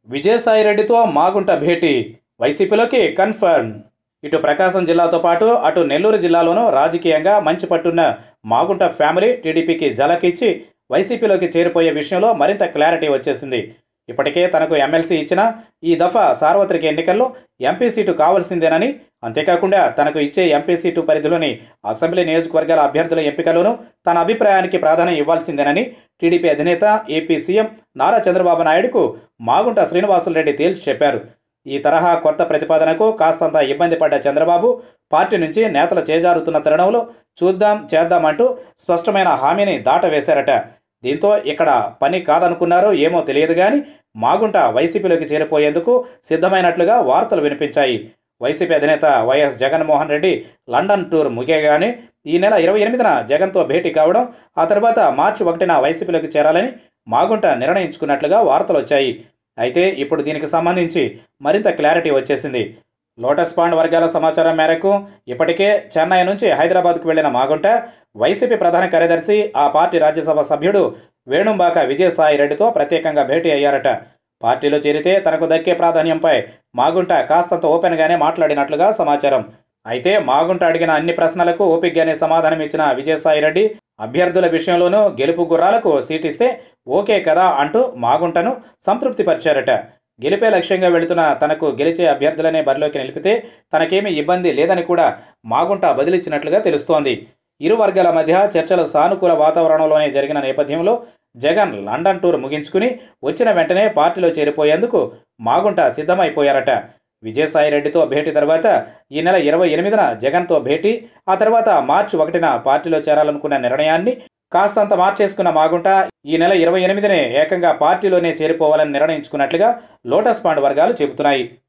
విజయసాయిరెడ్డితో మాగుంట భేటీ వైసీపీలోకి కన్ఫర్మ్ ఇటు ప్రకాశం జిల్లాతో పాటు అటు నెల్లూరు జిల్లాలోనూ రాజకీయంగా మంచి పట్టున్న మాగుంట ఫ్యామిలీ టీడీపీకి జలకిచ్చి వైసీపీలోకి చేరిపోయే విషయంలో మరింత క్లారిటీ వచ్చేసింది ఇప్పటికే తనకు ఎమ్మెల్సీ ఇచ్చిన ఈ దఫా సార్వత్రిక ఎన్నికల్లో ఎంపీ సీటు కావాల్సిందేనని అంతేకాకుండా తనకు ఇచ్చే ఎంపీ సీటు పరిధిలోని అసెంబ్లీ నియోజకవర్గాల అభ్యర్థుల ఎంపికలోనూ తన అభిప్రాయానికి ప్రాధాన్యం ఇవ్వాల్సిందేనని టీడీపీ అధినేత ఏపీ సీఎం నారా చంద్రబాబు నాయుడుకు మాగుంట శ్రీనివాసులరెడ్డి తేల్చి చెప్పారు ఈ తరహా కొత్త ప్రతిపాదనకు కాస్తంత ఇబ్బంది పడ్డ చంద్రబాబు పార్టీ నుంచి నేతలు చేజారుతున్న తరుణంలో చూద్దాం చేద్దామంటూ స్పష్టమైన హామీని దాటవేశారట దీంతో ఇక్కడ పని కాదనుకున్నారో ఏమో తెలియదు కానీ మాగుంట వైసీపీలోకి చేరిపోయేందుకు సిద్ధమైనట్లుగా వార్తలు వినిపించాయి వైసీపీ అధినేత YS Jaganmohan Reddy London tour ముగియగానే ఈ నెల ఇరవై ఎనిమిదిన జగన్తో భేటీ కావడం ఆ తర్వాత మార్చి ఒకటిన వైసీపీలోకి చేరాలని మాగుంట నిర్ణయించుకున్నట్లుగా వార్తలు వచ్చాయి అయితే ఇప్పుడు దీనికి సంబంధించి మరింత క్లారిటీ వచ్చేసింది లోటస్ పాండ్ వర్గాల సమాచారం మేరకు ఇప్పటికే చెన్నై నుంచి హైదరాబాద్కు వెళ్లిన మాగుంట వైసీపీ ప్రధాన కార్యదర్శి ఆ పార్టీ రాజ్యసభ సభ్యుడు వేణుంబాక విజయసాయి రెడ్డితో ప్రత్యేకంగా భేటీ అయ్యారట పార్టీలో చేరితే తనకు దక్కే ప్రాధాన్యంపై మాగుంట కాస్తంత ఓపెన్గానే మాట్లాడినట్లుగా సమాచారం అయితే మాగుంట అడిగిన అన్ని ప్రశ్నలకు ఓపికగానే సమాధానం ఇచ్చిన విజయసాయి రెడ్డి అభ్యర్థుల విషయంలోనూ గెలుపు గుర్రాలకు సీటిస్తే ఓకే కదా అంటూ మాగుంటను సంతృప్తిపరిచారట గెలిపే లక్ష్యంగా వెళుతున్న తనకు గెలిచే అభ్యర్థులనే బరిలోకి నిలిపితే తనకేమీ ఇబ్బంది లేదని కూడా మాగుంట బదిలిచ్చినట్లుగా తెలుస్తోంది ఇరు వర్గాల మధ్య చర్చలు సానుకూల వాతావరణంలోనే జరిగిన నేపథ్యంలో జగన్ లండన్ టూర్ ముగించుకుని వచ్చిన వెంటనే పార్టీలో చేరిపోయేందుకు మాగుంట సిద్ధమైపోయారట విజయసాయిరెడ్డితో భేటీ తర్వాత ఈ నెల ఇరవై ఎనిమిదిన జగన్తో భేటీ ఆ తర్వాత మార్చి ఒకటిన పార్టీలో చేరాలనుకున్న నిర్ణయాన్ని కాస్తంత మార్చేసుకున్న మాగుంట ఈ నెల ఇరవై ఎనిమిదినే ఏకంగా పార్టీలోనే చేరిపోవాలని నిర్ణయించుకున్నట్లుగా లోటస్ పాండ్ వర్గాలు చెబుతున్నాయి